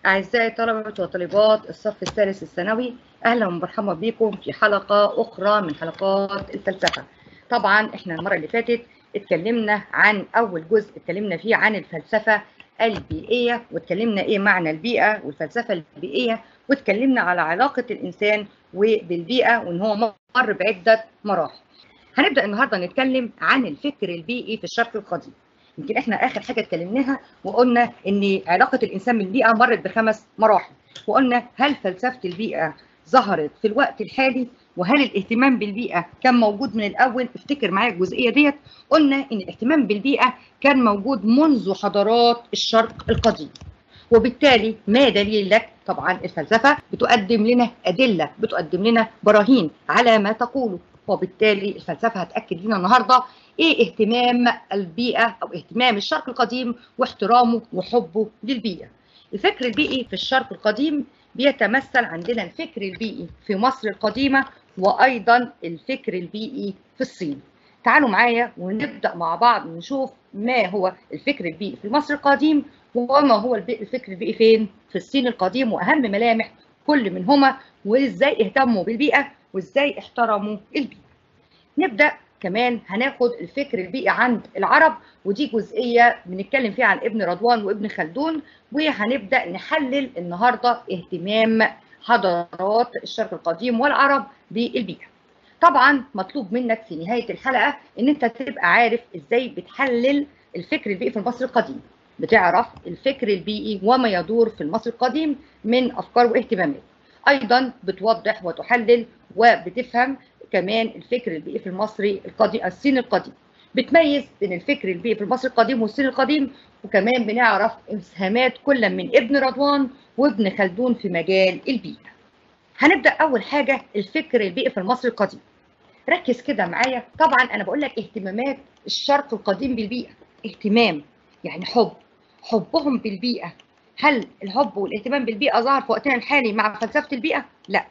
أعزائي طلبة وطالبات الصف الثالث الثانوي أهلا ومرحبا بكم في حلقة أخرى من حلقات الفلسفة طبعا احنا المرة اللي فاتت اتكلمنا عن أول جزء اتكلمنا فيه عن الفلسفة البيئية واتكلمنا إيه معنى البيئة والفلسفة البيئية واتكلمنا على علاقة الإنسان وبالبيئة وإن هو مر بعدة مراحل هنبدأ النهاردة نتكلم عن الفكر البيئي في الشرق القديم يمكن احنا اخر حاجه اتكلمناها وقلنا ان علاقه الانسان بالبيئه مرت بخمس مراحل وقلنا هل فلسفه البيئه ظهرت في الوقت الحالي وهل الاهتمام بالبيئه كان موجود من الاول افتكر معايا الجزئيه ديت قلنا ان الاهتمام بالبيئه كان موجود منذ حضارات الشرق القديم وبالتالي ما دليل لك طبعا الفلسفه بتقدم لنا ادله بتقدم لنا براهين على ما تقوله وبالتالي الفلسفه هتاكد لنا النهارده ايه اهتمام البيئه او اهتمام الشرق القديم واحترامه وحبه للبيئه. الفكر البيئي في الشرق القديم بيتمثل عندنا الفكر البيئي في مصر القديمه وايضا الفكر البيئي في الصين. تعالوا معايا ونبدا مع بعض نشوف ما هو الفكر البيئي في مصر القديم وما هو الفكر البيئي فين؟ في الصين القديم واهم ملامح كل منهما وازاي اهتموا بالبيئه وازاي احترموا البيئه. نبدا كمان هناخد الفكر البيئي عند العرب ودي جزئيه بنتكلم فيها عن ابن رضوان وابن خلدون وهنبدا نحلل النهارده اهتمام حضارات الشرق القديم والعرب بالبيئه. طبعا مطلوب منك في نهايه الحلقه ان انت تبقى عارف ازاي بتحلل الفكر البيئي في المصري القديم. بتعرف الفكر البيئي وما يدور في المصري القديم من افكار واهتمامات. ايضا بتوضح وتحلل وبتفهم كمان الفكر البيئي في المصري القديم الصيني القديم بتميز بين الفكر البيئي في المصري القديم والصيني القديم وكمان بنعرف اسهامات كل من ابن رضوان وابن خلدون في مجال البيئه هنبدا اول حاجه الفكر البيئي في المصري القديم ركز كده معايا طبعا انا بقول لك اهتمامات الشرق القديم بالبيئه اهتمام يعني حب حبهم بالبيئه هل الحب والاهتمام بالبيئه ظهر في وقتنا الحالي مع فلسفه البيئه لا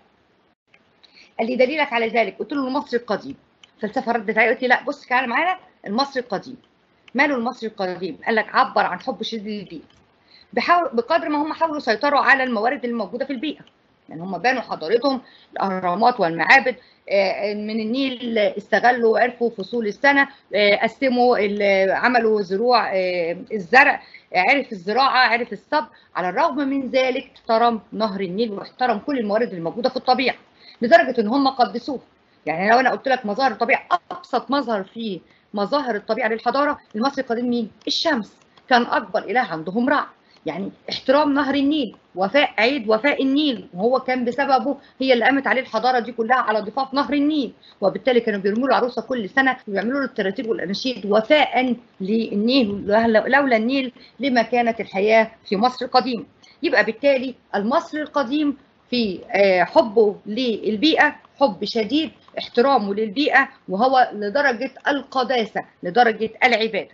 قال لي دليلك على ذلك قلت له المصري القديم فلسفه ردت علي قلت لي لا بص تعالى معانا المصري القديم ماله المصري القديم قال لك عبر عن حب شديد للبيئه بحاول بقدر ما هم حاولوا يسيطروا على الموارد الموجوده في البيئه يعني هم بنوا حضارتهم الاهرامات والمعابد من النيل استغلوا عرفوا فصول السنه قسموا عملوا زروع الزرع عرف الزراعه عرف الصب على الرغم من ذلك احترم نهر النيل واحترم كل الموارد الموجوده في الطبيعه لدرجه ان هم قدسوه يعني لو انا قلت لك مظاهر الطبيعه ابسط مظهر في مظاهر الطبيعه للحضاره المصري القديم مين الشمس كان اكبر اله عندهم رع يعني احترام نهر النيل وفاء عيد وفاء النيل وهو كان بسببه هي اللي قامت عليه الحضاره دي كلها على ضفاف نهر النيل وبالتالي كانوا بيرموا له عروسه كل سنه ويعملوا له التراتيب والاناشيد وفاء للنيل لولا النيل لما كانت الحياه في مصر القديمه يبقى بالتالي المصري القديم في حبه للبيئه حب شديد احترامه للبيئه وهو لدرجه القداسه لدرجه العباده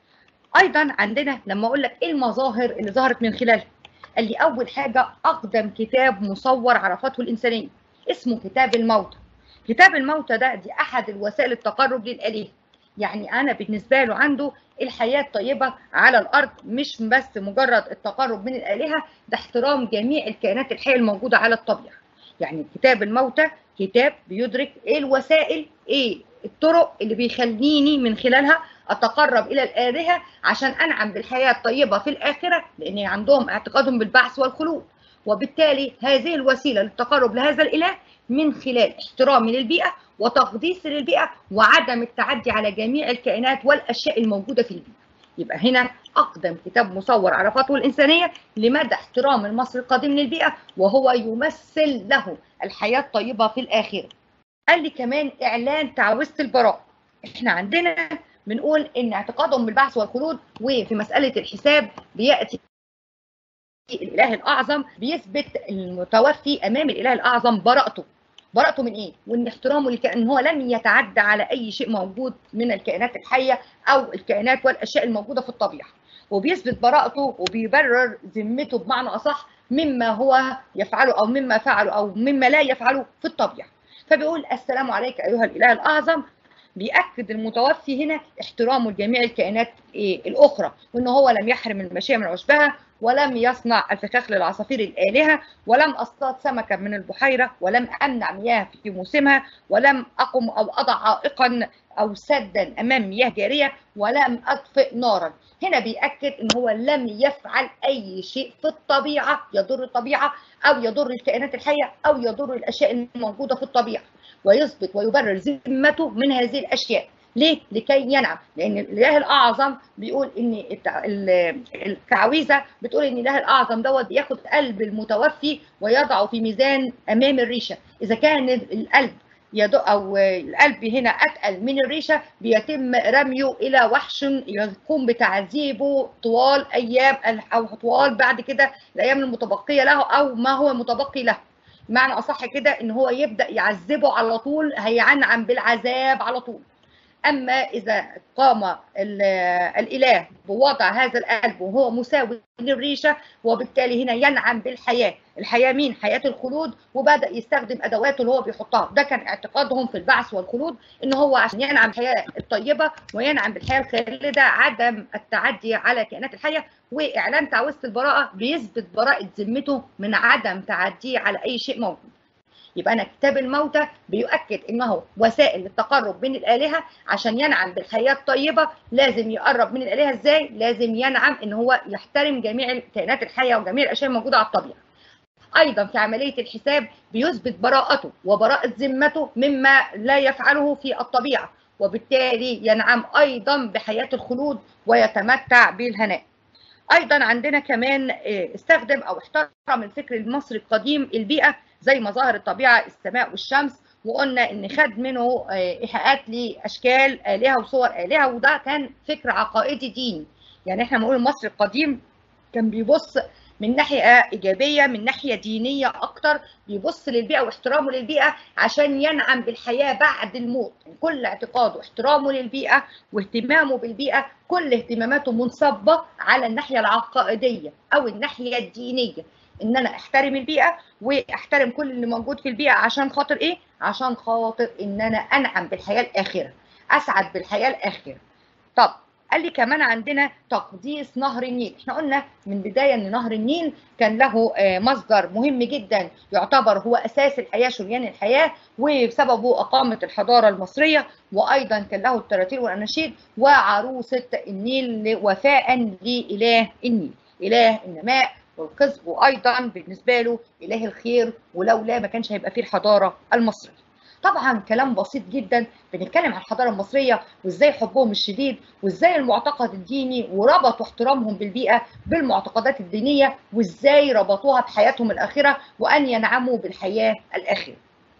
ايضا عندنا لما اقول لك ايه المظاهر اللي ظهرت من خلالها قال لي اول حاجه اقدم كتاب مصور عرفته الانسانيه اسمه كتاب الموتى كتاب الموتى ده دي احد الوسائل التقرب للالهه يعني انا بالنسبه له عنده الحياه الطيبه على الارض مش بس مجرد التقرب من الالهه ده احترام جميع الكائنات الحيه الموجوده على الطبيعه يعني كتاب الموتى كتاب بيدرك ايه الوسائل ايه الطرق اللي بيخليني من خلالها اتقرب الى الالهه عشان انعم بالحياه الطيبه في الاخره لان عندهم اعتقادهم بالبعث والخلود وبالتالي هذه الوسيله للتقرب لهذا الاله من خلال احترامي للبيئه وتقديسي للبيئه وعدم التعدي على جميع الكائنات والاشياء الموجوده في البيئه. يبقى هنا اقدم كتاب مصور عرفته الانسانيه لمدى احترام المصري القديم للبيئه وهو يمثل له الحياه الطيبه في الاخره. قال لي كمان اعلان تعويذه البراء. احنا عندنا بنقول ان اعتقادهم بالبعث والخلود وفي مساله الحساب بياتي الاله الاعظم بيثبت المتوفي امام الاله الاعظم براءته براءته من ايه؟ وان احترامه لكائن هو لم يتعدى على اي شيء موجود من الكائنات الحيه او الكائنات والاشياء الموجوده في الطبيعه وبيثبت براءته وبيبرر ذمته بمعنى اصح مما هو يفعله او مما فعله او مما لا يفعله في الطبيعه فبيقول السلام عليك ايها الاله الاعظم بيأكد المتوفي هنا احترامه لجميع الكائنات الاخرى وان هو لم يحرم المشيئه من عشبها ولم يصنع الفخاخ للعصافير الآلهة ولم أصطاد سمكا من البحيرة ولم أمنع مياه في موسمها ولم أقم أو أضع عائقا أو سدا أمام مياه جارية ولم أطفئ نارا هنا بيأكد ان هو لم يفعل اي شيء في الطبيعه يضر الطبيعه او يضر الكائنات الحيه او يضر الاشياء الموجوده في الطبيعه ويثبت ويبرر ذمته من هذه الاشياء ليه؟ لكي ينعم لان الاله الاعظم بيقول ان التعويذه بتقول ان الاله الاعظم دوت بياخد قلب المتوفي ويضعه في ميزان امام الريشه اذا كان القلب يدق او القلب هنا اتقل من الريشه بيتم رميه الى وحش يقوم بتعذيبه طوال ايام او طوال بعد كده الايام المتبقيه له او ما هو متبقي له معنى اصح كده ان هو يبدا يعذبه على طول هينعم بالعذاب على طول اما اذا قام الاله بوضع هذا القلب وهو مساوي للريشه وبالتالي هنا ينعم بالحياه الحياه مين حياه الخلود وبدا يستخدم ادواته اللي هو بيحطها ده كان اعتقادهم في البعث والخلود ان هو عشان ينعم بالحياه الطيبه وينعم بالحياه الخالده عدم التعدي على كائنات الحيه واعلان تعويذه البراءه بيثبت براءه ذمته من عدم تعديه على اي شيء موجود يبقى انا كتاب الموتى بيؤكد انه وسائل للتقرب من الالهه عشان ينعم بالحياه الطيبه لازم يقرب من الالهه ازاي؟ لازم ينعم ان هو يحترم جميع الكائنات الحيه وجميع الاشياء الموجوده على الطبيعه. ايضا في عمليه الحساب بيثبت براءته وبراءه ذمته مما لا يفعله في الطبيعه وبالتالي ينعم ايضا بحياه الخلود ويتمتع بالهناء. ايضا عندنا كمان استخدم او احترم الفكر المصري القديم البيئه زي مظاهر الطبيعه السماء والشمس وقلنا ان خد منه ايحاءات لاشكال الهه وصور الهه وده كان فكر عقائدي ديني يعني احنا بنقول المصري القديم كان بيبص من ناحيه ايجابيه من ناحيه دينيه اكتر بيبص للبيئه واحترامه للبيئه عشان ينعم بالحياه بعد الموت كل اعتقاده واحترامه للبيئه واهتمامه بالبيئه كل اهتماماته منصبه على الناحيه العقائديه او الناحيه الدينيه ان انا احترم البيئه واحترم كل اللي موجود في البيئه عشان خاطر ايه عشان خاطر ان انا انعم بالحياه الاخره اسعد بالحياه الاخره طب قال لي كمان عندنا تقديس نهر النيل احنا قلنا من بدايه ان نهر النيل كان له مصدر مهم جدا يعتبر هو اساس الحياه شريان الحياه وبسببه اقامت الحضاره المصريه وايضا كان له التراتيل والاناشيد وعروسه النيل وفاء لاله النيل اله النماء والكذب وايضا بالنسبه له اله الخير ولولا ما كانش هيبقى فيه الحضاره المصريه طبعا كلام بسيط جدا بنتكلم عن الحضاره المصريه وازاي حبهم الشديد وازاي المعتقد الديني وربطوا احترامهم بالبيئه بالمعتقدات الدينيه وازاي ربطوها بحياتهم الاخره وان ينعموا بالحياه الاخره.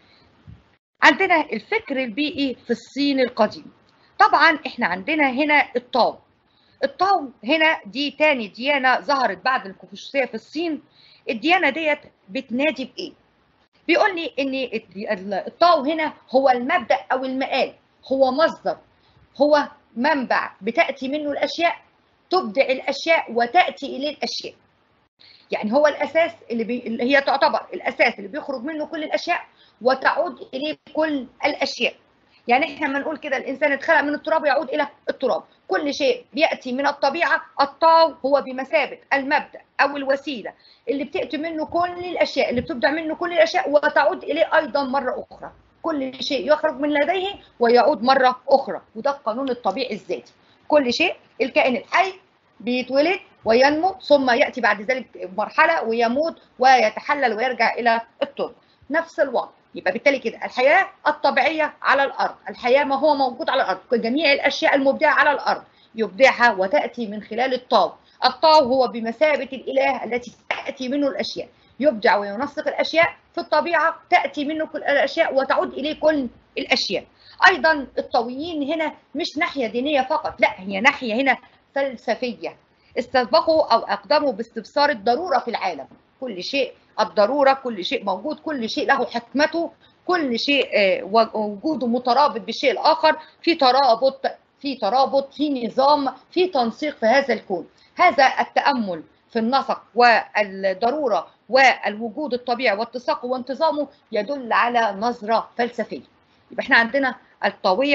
عندنا الفكر البيئي في الصين القديم. طبعا احنا عندنا هنا الطاو. الطاو هنا دي تاني ديانه ظهرت بعد الكونفوشيوسيه في الصين. الديانه ديت بتنادي بايه؟ بيقول لي ان الطاو هنا هو المبدا او المآل هو مصدر هو منبع بتاتي منه الاشياء تبدع الاشياء وتاتي اليه الاشياء يعني هو الاساس اللي, بي... اللي هي تعتبر الاساس اللي بيخرج منه كل الاشياء وتعود اليه كل الاشياء يعني احنا لما نقول كده الانسان اتخلق من التراب يعود الى التراب كل شيء بياتي من الطبيعه الطاو هو بمثابه المبدا او الوسيله اللي بتاتي منه كل الاشياء اللي بتبدع منه كل الاشياء وتعود اليه ايضا مره اخرى كل شيء يخرج من لديه ويعود مره اخرى وده القانون الطبيعي الذاتي كل شيء الكائن الحي بيتولد وينمو ثم ياتي بعد ذلك مرحله ويموت ويتحلل ويرجع الى التربه نفس الوضع يبقى بالتالي كده الحياه الطبيعيه على الارض الحياه ما هو موجود على الارض جميع الاشياء المبدعه على الارض يبدعها وتاتي من خلال الطاو الطاو هو بمثابه الاله التي تاتي منه الاشياء يبدع وينسق الاشياء في الطبيعه تاتي منه كل الاشياء وتعود اليه كل الاشياء ايضا الطاويين هنا مش ناحيه دينيه فقط لا هي ناحيه هنا فلسفيه استسبقوا او اقدموا باستبصار الضروره في العالم كل شيء الضروره كل شيء موجود كل شيء له حكمته كل شيء وجوده مترابط بالشيء الاخر في ترابط في ترابط في نظام في تنسيق في هذا الكون هذا التامل في النسق والضروره والوجود الطبيعي واتساقه وانتظامه يدل على نظره فلسفيه يبقى احنا عندنا الطاويه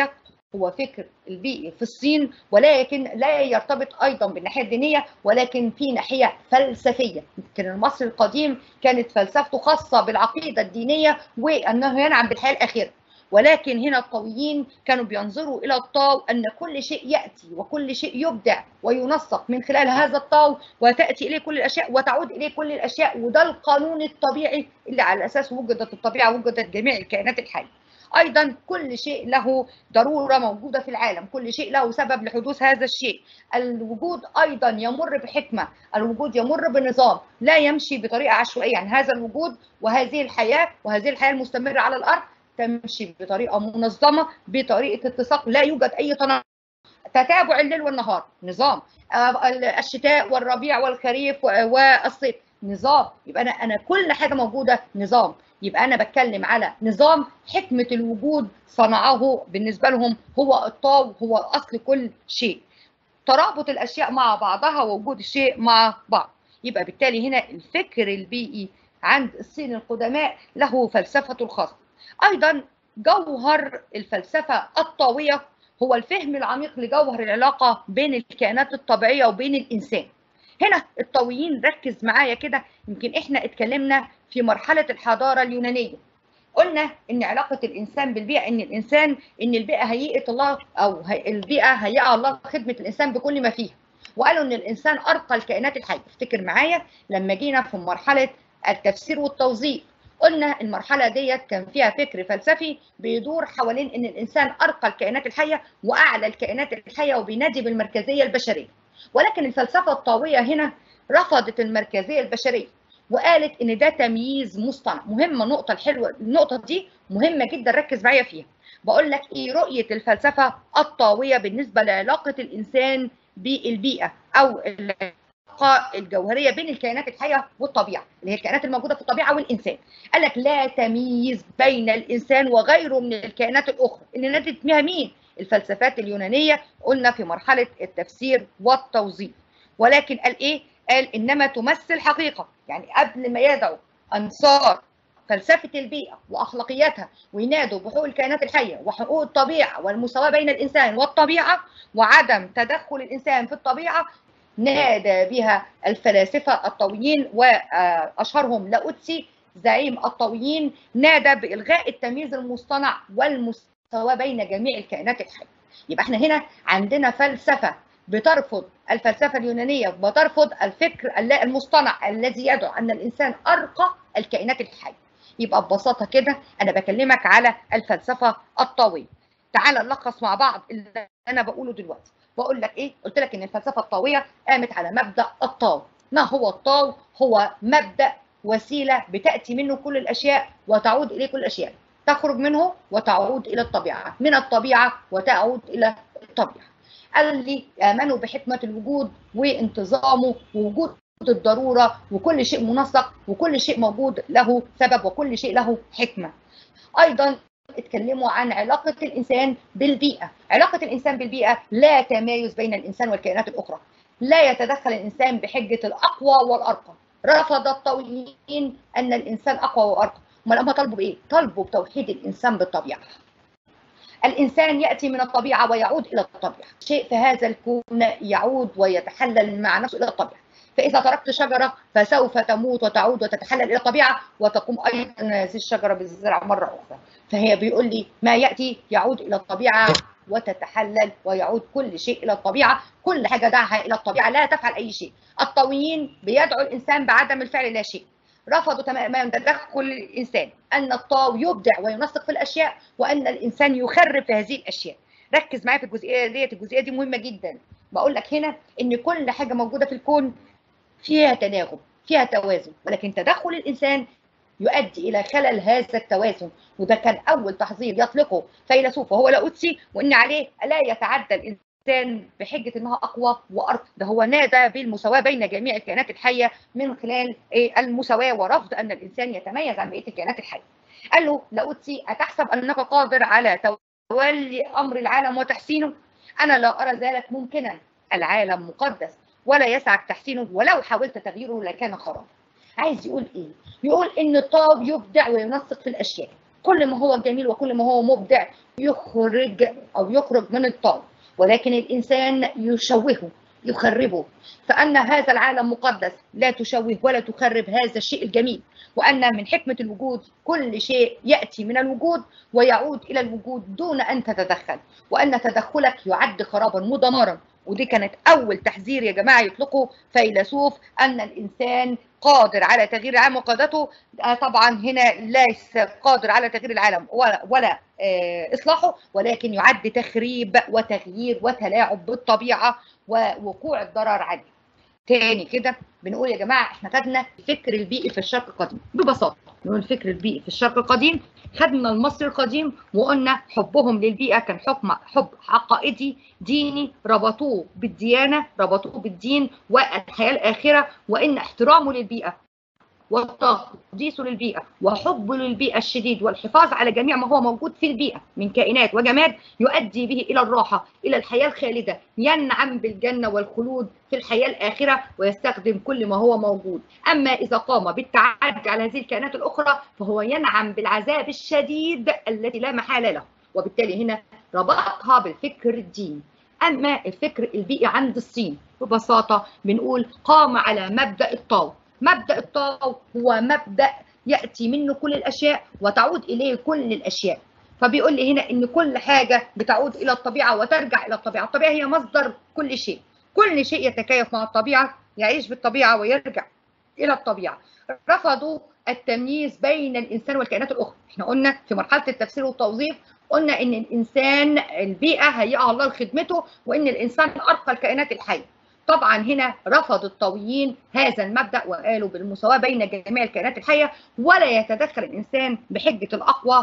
هو فكر البيئي في الصين ولكن لا يرتبط ايضا بالناحيه الدينيه ولكن في ناحيه فلسفيه يمكن المصري القديم كانت فلسفته خاصه بالعقيده الدينيه وانه ينعم بالحياه الاخره ولكن هنا الطويين كانوا بينظروا الى الطاو ان كل شيء ياتي وكل شيء يبدع وينسق من خلال هذا الطاو وتاتي اليه كل الاشياء وتعود اليه كل الاشياء وده القانون الطبيعي اللي على اساسه وجدت الطبيعه وجدت جميع الكائنات الحيه. ايضا كل شيء له ضروره موجوده في العالم، كل شيء له سبب لحدوث هذا الشيء. الوجود ايضا يمر بحكمه، الوجود يمر بنظام، لا يمشي بطريقه عشوائيه، يعني هذا الوجود وهذه الحياه وهذه الحياه المستمره على الارض تمشي بطريقه منظمه بطريقه اتساق لا يوجد اي تناقض تتابع الليل والنهار نظام الشتاء والربيع والخريف والصيف نظام يبقى انا انا كل حاجه موجوده نظام يبقى انا بتكلم على نظام حكمه الوجود صنعه بالنسبه لهم هو الطاو هو اصل كل شيء ترابط الاشياء مع بعضها ووجود الشيء مع بعض يبقى بالتالي هنا الفكر البيئي عند الصين القدماء له فلسفته الخاصه ايضا جوهر الفلسفه الطاويه هو الفهم العميق لجوهر العلاقه بين الكائنات الطبيعيه وبين الانسان هنا الطاويين ركز معايا كده يمكن احنا اتكلمنا في مرحله الحضاره اليونانيه قلنا ان علاقه الانسان بالبيئه ان الانسان ان البيئه هيئه الله او البيئه هيئه الله خدمه الانسان بكل ما فيها وقالوا ان الانسان ارقى الكائنات الحيه افتكر معايا لما جينا في مرحله التفسير والتوظيف قلنا المرحله ديت كان فيها فكر فلسفي بيدور حوالين ان الانسان ارقى الكائنات الحيه واعلى الكائنات الحيه وبينادي بالمركزيه البشريه ولكن الفلسفه الطاويه هنا رفضت المركزيه البشريه وقالت ان ده تمييز مصطنع مهمه النقطه الحلوه النقطه دي مهمه جدا ركز معايا فيها بقول لك ايه رؤيه الفلسفه الطاويه بالنسبه لعلاقه الانسان بالبيئه او العلاقه الجوهريه بين الكائنات الحيه والطبيعه اللي هي الكائنات الموجوده في الطبيعه والانسان قال لك لا تمييز بين الانسان وغيره من الكائنات الاخرى اللي نادت بها مين الفلسفات اليونانيه قلنا في مرحله التفسير والتوظيف ولكن قال ايه قال انما تمثل حقيقه يعني قبل ما يدعو انصار فلسفه البيئه واخلاقياتها وينادوا بحقوق الكائنات الحيه وحقوق الطبيعه والمساواه بين الانسان والطبيعه وعدم تدخل الانسان في الطبيعه نادى بها الفلاسفه الطاويين واشهرهم لاوتسي زعيم الطاويين نادى بالغاء التمييز المصطنع والمساواه بين جميع الكائنات الحيه يبقى احنا هنا عندنا فلسفه بترفض الفلسفه اليونانيه بترفض الفكر المصطنع الذي يدعو ان الانسان ارقى الكائنات الحيه يبقى ببساطه كده انا بكلمك على الفلسفه الطاويه تعال نلخص مع بعض اللي انا بقوله دلوقتي بقول لك ايه قلت لك ان الفلسفه الطاويه قامت على مبدا الطاو ما هو الطاو هو مبدا وسيله بتاتي منه كل الاشياء وتعود اليه كل الاشياء تخرج منه وتعود الى الطبيعه من الطبيعه وتعود الى الطبيعه اللي امنوا بحكمه الوجود وانتظامه ووجود الضروره وكل شيء منسق وكل شيء موجود له سبب وكل شيء له حكمه ايضا اتكلموا عن علاقة الإنسان بالبيئة علاقة الإنسان بالبيئة لا تمايز بين الإنسان والكائنات الأخرى لا يتدخل الإنسان بحجة الأقوى والأرقى رفض الطويين أن الإنسان أقوى وأرقى امال هم طلبوا بإيه؟ طلبوا بتوحيد الإنسان بالطبيعة الإنسان يأتي من الطبيعة ويعود إلى الطبيعة شيء في هذا الكون يعود ويتحلل مع نفسه إلى الطبيعة فإذا تركت شجرة فسوف تموت وتعود وتتحلل إلى الطبيعة وتقوم أيضا هذه الشجرة بالزرع مرة أخرى فهي بيقول لي ما يأتي يعود إلى الطبيعة وتتحلل ويعود كل شيء إلى الطبيعة كل حاجة دعها إلى الطبيعة لا تفعل أي شيء الطويين بيدعو الإنسان بعدم الفعل لا شيء رفضوا تماما تدخل الإنسان أن الطاو يبدع وينسق في الأشياء وأن الإنسان يخرب في هذه الأشياء ركز معايا في الجزئية ديت الجزئية دي مهمة جدا بقول لك هنا ان كل حاجه موجوده في الكون فيها تناغم فيها توازن ولكن تدخل الانسان يؤدي الى خلل هذا التوازن وده كان اول تحذير يطلقه فيلسوف وهو لاوتسي وان عليه لا يتعدى الانسان بحجه انها اقوى وارقى ده هو نادى بالمساواه بين جميع الكائنات الحيه من خلال المساواه ورفض ان الانسان يتميز عن بقيه الكائنات الحيه قال له لاوتسي اتحسب انك قادر على تولي امر العالم وتحسينه انا لا ارى ذلك ممكنا العالم مقدس ولا يسعك تحسينه ولو حاولت تغييره لكان خرابا عايز يقول ايه يقول ان الطاب يبدع وينسق في الاشياء كل ما هو جميل وكل ما هو مبدع يخرج او يخرج من الطاو ولكن الانسان يشوهه يخربه فان هذا العالم مقدس لا تشوه ولا تخرب هذا الشيء الجميل وان من حكمه الوجود كل شيء ياتي من الوجود ويعود الى الوجود دون ان تتدخل وان تدخلك يعد خرابا مدمرا ودي كانت اول تحذير يا جماعه يطلقه فيلسوف ان الانسان قادر على تغيير العالم وقادته طبعا هنا ليس قادر على تغيير العالم ولا, ولا اصلاحه ولكن يعد تخريب وتغيير وتلاعب بالطبيعه ووقوع الضرر عليه تاني كده بنقول يا جماعه احنا خدنا الفكر البيئي في الشرق القديم ببساطه نقول الفكر البيئي في الشرق القديم خدنا المصري القديم وقلنا حبهم للبيئه كان حكم حب عقائدي ديني ربطوه بالديانه ربطوه بالدين والحياه الاخره وان احترامه للبيئه وتقديسه للبيئة وحبه للبيئة الشديد والحفاظ على جميع ما هو موجود في البيئة من كائنات وجماد يؤدي به إلى الراحة إلى الحياة الخالدة ينعم بالجنة والخلود في الحياة الآخرة ويستخدم كل ما هو موجود أما إذا قام بالتعدي على هذه الكائنات الأخرى فهو ينعم بالعذاب الشديد الذي لا محالة له وبالتالي هنا ربطها بالفكر الديني أما الفكر البيئي عند الصين ببساطة بنقول قام على مبدأ الطاو مبدا الطاو هو مبدا ياتي منه كل الاشياء وتعود اليه كل الاشياء فبيقول لي هنا ان كل حاجه بتعود الى الطبيعه وترجع الى الطبيعه الطبيعه هي مصدر كل شيء كل شيء يتكيف مع الطبيعه يعيش بالطبيعه ويرجع الى الطبيعه رفضوا التمييز بين الانسان والكائنات الاخرى احنا قلنا في مرحله التفسير والتوظيف قلنا ان الانسان البيئه هيئها الله لخدمته وان الانسان ارقى الكائنات الحيه طبعا هنا رفض الطويين هذا المبدا وقالوا بالمساواه بين جميع الكائنات الحيه ولا يتدخل الانسان بحجه الاقوى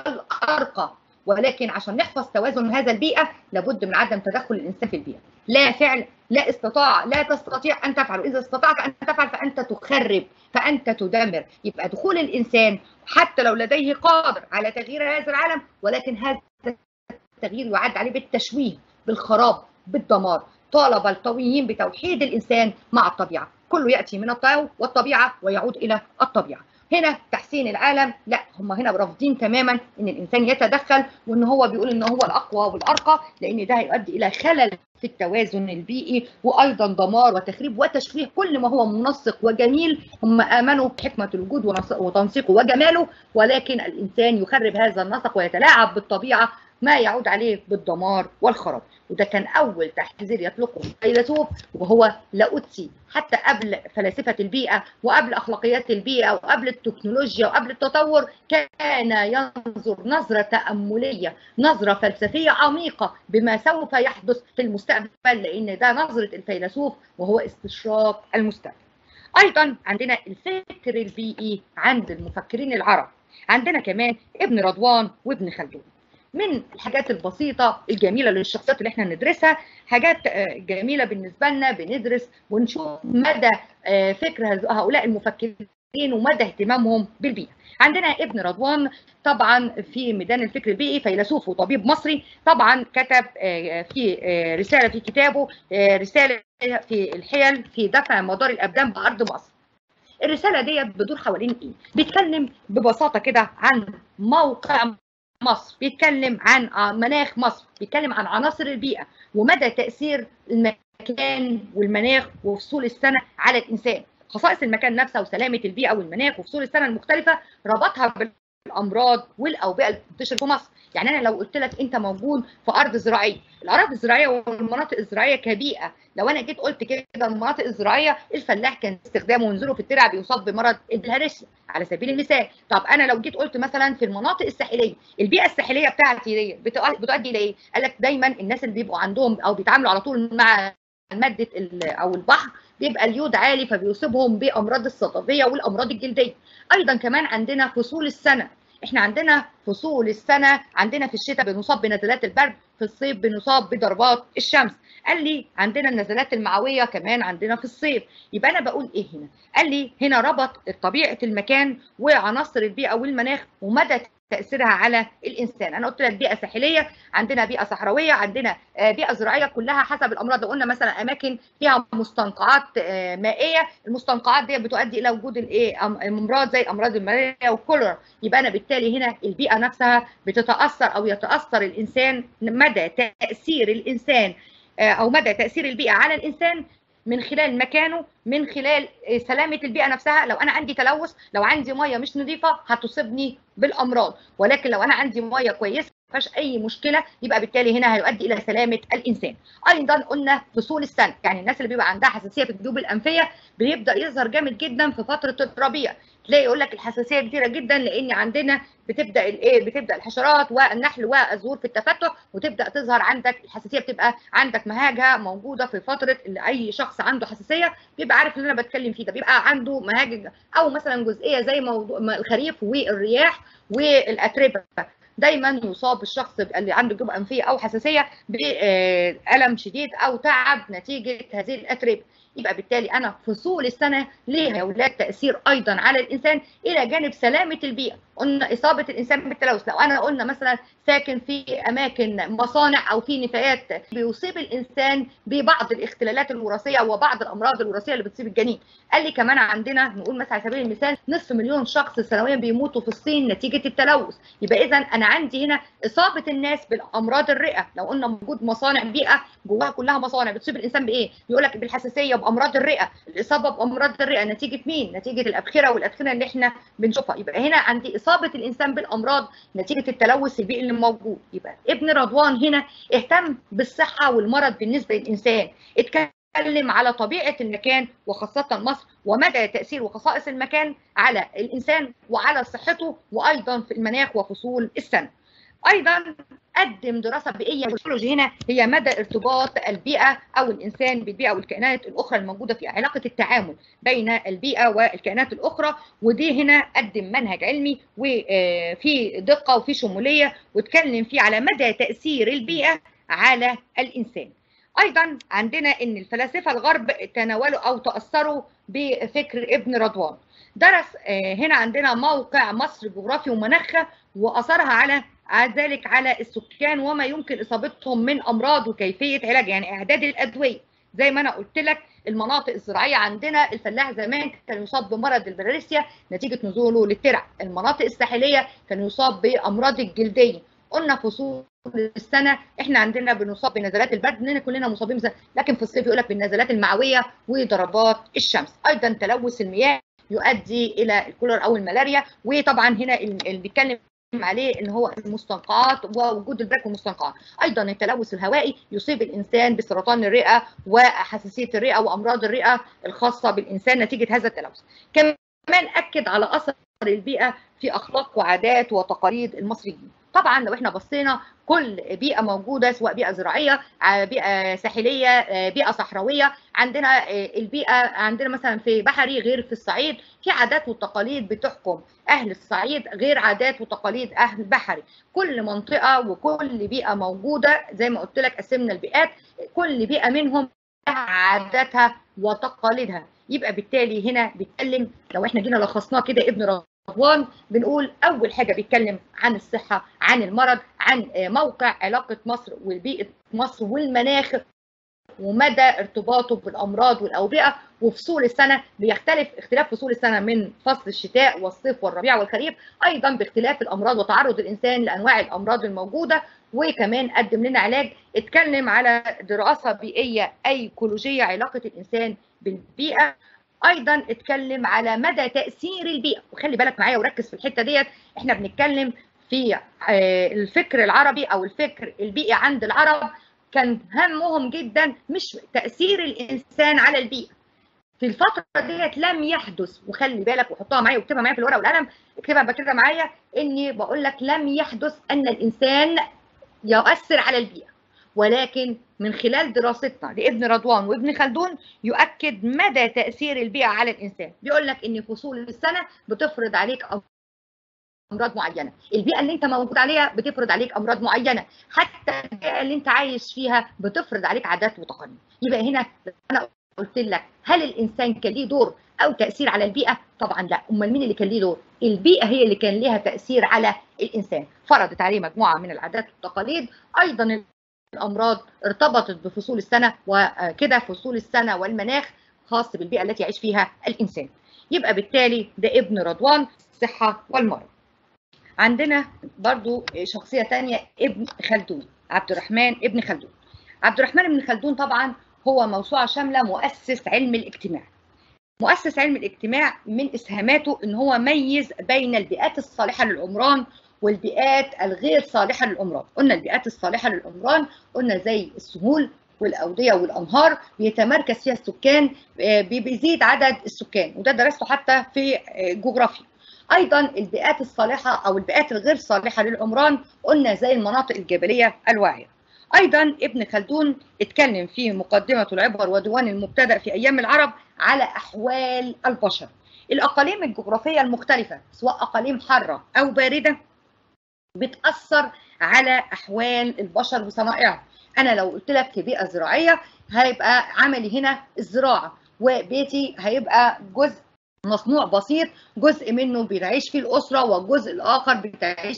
والارقى ولكن عشان نحفظ توازن هذا البيئه لابد من عدم تدخل الانسان في البيئه لا فعل لا استطاع لا تستطيع ان تفعل اذا استطعت ان تفعل فانت تخرب فانت تدمر يبقى دخول الانسان حتى لو لديه قادر على تغيير هذا العالم ولكن هذا التغيير يعد عليه بالتشويه بالخراب بالدمار طالب الطويين بتوحيد الانسان مع الطبيعه كله ياتي من الطاو والطبيعه ويعود الى الطبيعه هنا تحسين العالم لا هم هنا رافضين تماما ان الانسان يتدخل وان هو بيقول ان هو الاقوى والارقى لان ده هيؤدي الى خلل في التوازن البيئي وايضا دمار وتخريب وتشويه كل ما هو منسق وجميل هم امنوا بحكمه الوجود وتنسيقه وجماله ولكن الانسان يخرب هذا النسق ويتلاعب بالطبيعه ما يعود عليه بالدمار والخراب وده كان اول تحذير يطلقه فيلسوف وهو لاوتسي حتى قبل فلاسفه البيئه وقبل اخلاقيات البيئه وقبل التكنولوجيا وقبل التطور كان ينظر نظره تامليه نظره فلسفيه عميقه بما سوف يحدث في المستقبل لان ده نظره الفيلسوف وهو استشراق المستقبل ايضا عندنا الفكر البيئي عند المفكرين العرب عندنا كمان ابن رضوان وابن خلدون من الحاجات البسيطه الجميله للشخصيات اللي احنا ندرسها حاجات جميله بالنسبه لنا بندرس ونشوف مدى فكر هؤلاء المفكرين ومدى اهتمامهم بالبيئه عندنا ابن رضوان طبعا في ميدان الفكر البيئي فيلسوف وطبيب مصري طبعا كتب في رساله في كتابه رساله في الحيل في دفع مدار الابدان بارض مصر الرساله ديت بتدور حوالين ايه بيتكلم ببساطه كده عن موقع مصر بيتكلم عن مناخ مصر بيتكلم عن عناصر البيئه ومدى تاثير المكان والمناخ وفصول السنه على الانسان خصائص المكان نفسها وسلامه البيئه والمناخ وفصول السنه المختلفه ربطها بالامراض والاوبئه اللي بتنتشر في مصر يعني انا لو قلت لك انت موجود في ارض زراعيه الاراضي الزراعيه والمناطق الزراعيه كبيئه لو انا جيت قلت كده المناطق الزراعيه الفلاح كان استخدامه ونزوله في الترع بيصاب بمرض الهرسه على سبيل المثال طب انا لو جيت قلت مثلا في المناطق الساحليه البيئه الساحليه بتاعتي دي بتؤدي الى ايه قال لك دايما الناس اللي بيبقوا عندهم او بيتعاملوا على طول مع ماده او البحر بيبقى اليود عالي فبيصيبهم بامراض الصدفيه والامراض الجلديه ايضا كمان عندنا فصول السنه احنا عندنا فصول السنه عندنا في الشتاء بنصاب بنزلات البرد في الصيف بنصاب بضربات الشمس قال لي عندنا النزلات المعويه كمان عندنا في الصيف يبقى انا بقول ايه هنا قال لي هنا ربط طبيعه المكان وعناصر البيئه والمناخ ومدى تاثيرها على الانسان انا قلت لك بيئه ساحليه عندنا بيئه صحراويه عندنا بيئه زراعيه كلها حسب الامراض لو قلنا مثلا اماكن فيها مستنقعات مائيه المستنقعات دي بتؤدي الى وجود الايه امراض زي الامراض الملاريا والكوليرا يبقى انا بالتالي هنا البيئه نفسها بتتاثر او يتاثر الانسان مدى تاثير الانسان او مدى تاثير البيئه على الانسان من خلال مكانه من خلال سلامه البيئه نفسها لو انا عندي تلوث لو عندي ميه مش نظيفه هتصيبني بالامراض ولكن لو انا عندي ميه كويسه ما فيهاش اي مشكله يبقى بالتالي هنا هيؤدي الى سلامه الانسان ايضا قلنا فصول السنه يعني الناس اللي بيبقى عندها حساسيه في الجيوب الانفيه بيبدا يظهر جامد جدا في فتره الربيع تلاقي يقول لك الحساسيه كتيره جدا لان عندنا بتبدا الايه بتبدا الحشرات والنحل والزهور في التفتح وتبدا تظهر عندك الحساسيه بتبقى عندك مهاجه موجوده في فتره اللي اي شخص عنده حساسيه بيبقى عارف اللي انا بتكلم فيه ده بيبقى عنده مهاجه او مثلا جزئيه زي موضوع الخريف والرياح والاتربه دايما يصاب الشخص اللي عنده جيوب انفيه او حساسيه بالم شديد او تعب نتيجه هذه الاتربه يبقى بالتالي انا فصول السنه ليها يا اولاد تاثير ايضا على الانسان الى جانب سلامه البيئه قلنا اصابه الانسان بالتلوث لو انا قلنا مثلا ساكن في اماكن مصانع او في نفايات بيصيب الانسان ببعض الاختلالات الوراثيه وبعض الامراض الوراثيه اللي بتصيب الجنين قال لي كمان عندنا نقول مثلا على سبيل المثال نصف مليون شخص سنويا بيموتوا في الصين نتيجه التلوث يبقى اذا انا عندي هنا اصابه الناس بالامراض الرئه لو قلنا موجود مصانع بيئه جواها كلها مصانع بتصيب الانسان بايه يقول لك بالحساسيه بامراض الرئه الاصابه بامراض الرئه نتيجه مين نتيجه الابخره والادخنه اللي احنا بنشوفها يبقى هنا عندي اصابه الانسان بالامراض نتيجه التلوث البيئي اللي موجود يبقى ابن رضوان هنا اهتم بالصحه والمرض بالنسبه للانسان اتكلم على طبيعه المكان وخاصه مصر ومدى تاثير وخصائص المكان على الانسان وعلى صحته وايضا في المناخ وفصول السنه ايضا قدم دراسه بيئيه والجيولوجي هنا هي مدى ارتباط البيئه او الانسان بالبيئه والكائنات الاخرى الموجوده في علاقه التعامل بين البيئه والكائنات الاخرى ودي هنا قدم منهج علمي وفي دقه وفي شموليه واتكلم فيه على مدى تاثير البيئه على الانسان. ايضا عندنا ان الفلاسفه الغرب تناولوا او تاثروا بفكر ابن رضوان. درس هنا عندنا موقع مصر جغرافي ومناخها واثرها على ذلك على السكان وما يمكن اصابتهم من امراض وكيفيه علاجها يعني اعداد الادويه زي ما انا قلت لك المناطق الزراعيه عندنا الفلاح زمان كان يصاب بمرض البلاريسيا نتيجه نزوله للترع المناطق الساحليه كان يصاب بامراض الجلديه قلنا فصول السنه احنا عندنا بنصاب بنزلات البرد لان كلنا مصابين لكن في الصيف يقول لك بالنزلات المعويه وضربات الشمس ايضا تلوث المياه يؤدي الى الكولر او الملاريا وطبعا هنا اللي بيتكلم عليه ان هو المستنقعات ووجود البرد والمستنقعات ايضا التلوث الهوائي يصيب الانسان بسرطان الرئه وحساسيه الرئه وامراض الرئه الخاصه بالانسان نتيجه هذا التلوث كمان اكد على اثر البيئه في اخلاق وعادات وتقاليد المصريين طبعا لو احنا بصينا كل بيئه موجوده سواء بيئه زراعيه بيئه ساحليه بيئه صحراويه عندنا البيئه عندنا مثلا في بحري غير في الصعيد في عادات وتقاليد بتحكم اهل الصعيد غير عادات وتقاليد اهل بحري كل منطقه وكل بيئه موجوده زي ما قلت لك قسمنا البيئات كل بيئه منهم عاداتها وتقاليدها يبقى بالتالي هنا بيتكلم لو احنا جينا لخصناه كده ابن رضوان بنقول اول حاجه بيتكلم عن الصحه عن المرض عن موقع علاقه مصر وبيئه مصر والمناخ ومدى ارتباطه بالامراض والاوبئه وفصول السنه بيختلف اختلاف فصول السنه من فصل الشتاء والصيف والربيع والخريف ايضا باختلاف الامراض وتعرض الانسان لانواع الامراض الموجوده وكمان قدم لنا علاج اتكلم على دراسه بيئيه ايكولوجيه علاقه الانسان بالبيئه ايضا اتكلم على مدى تاثير البيئه وخلي بالك معايا وركز في الحته ديت احنا بنتكلم في الفكر العربي او الفكر البيئي عند العرب كان همهم جدا مش تاثير الانسان على البيئه في الفتره ديت لم يحدث وخلي بالك وحطها معايا واكتبها معايا في الورقه والقلم اكتبها كده معايا اني بقول لك لم يحدث ان الانسان يؤثر على البيئه ولكن من خلال دراستنا لابن رضوان وابن خلدون يؤكد مدى تاثير البيئه على الانسان بيقول لك ان فصول السنه بتفرض عليك امراض معينه البيئه اللي انت موجود عليها بتفرض عليك امراض معينه حتى البيئه اللي انت عايش فيها بتفرض عليك عادات وتقاليد يبقى هنا انا قلت لك هل الانسان كان ليه دور او تاثير على البيئه طبعا لا امال مين اللي كان ليه دور البيئه هي اللي كان ليها تاثير على الانسان فرضت عليه مجموعه من العادات والتقاليد ايضا الامراض ارتبطت بفصول السنه وكده فصول السنه والمناخ خاص بالبيئه التي يعيش فيها الانسان يبقى بالتالي ده ابن رضوان الصحه والمرض عندنا برضو شخصيه ثانيه ابن خلدون عبد الرحمن ابن خلدون عبد الرحمن ابن خلدون طبعا هو موسوعه شامله مؤسس علم الاجتماع مؤسس علم الاجتماع من اسهاماته ان هو ميز بين البيئات الصالحه للعمران والبيئات الغير صالحه للعمران قلنا البيئات الصالحه للعمران قلنا زي السهول والاوديه والانهار بيتمركز فيها السكان بيزيد عدد السكان وده درسته حتى في جغرافيا ايضا البيئات الصالحه او البيئات الغير صالحه للعمران قلنا زي المناطق الجبليه الواعيه ايضا ابن خلدون اتكلم في مقدمه العبر وديوان المبتدا في ايام العرب على احوال البشر الاقاليم الجغرافيه المختلفه سواء اقاليم حاره او بارده بتاثر على احوال البشر وصنائعهم انا لو قلت لك في بيئه زراعيه هيبقى عملي هنا الزراعه وبيتي هيبقى جزء مصنوع بسيط جزء منه بتعيش فيه الاسره والجزء الاخر بتعيش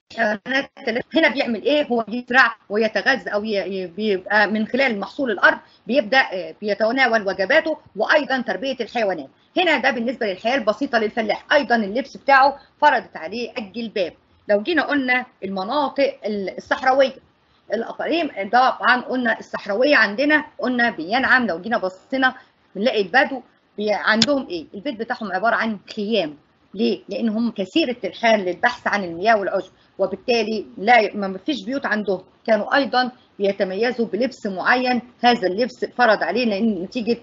هنا بيعمل ايه هو يزرع ويتغذى او بيبقى من خلال محصول الارض بيبدا بيتناول وجباته وايضا تربيه الحيوانات هنا ده بالنسبه للحياه البسيطه للفلاح ايضا اللبس بتاعه فرضت عليه الجلباب لو جينا قلنا المناطق الصحراويه الاقاليم طبعا قلنا الصحراويه عندنا قلنا بينعم لو جينا بصينا بنلاقي البدو عندهم ايه البيت بتاعهم عباره عن خيام ليه لان هم كثير الترحال للبحث عن المياه والعشب وبالتالي لا ما فيش بيوت عندهم كانوا ايضا بيتميزوا بلبس معين هذا اللبس فرض علينا نتيجه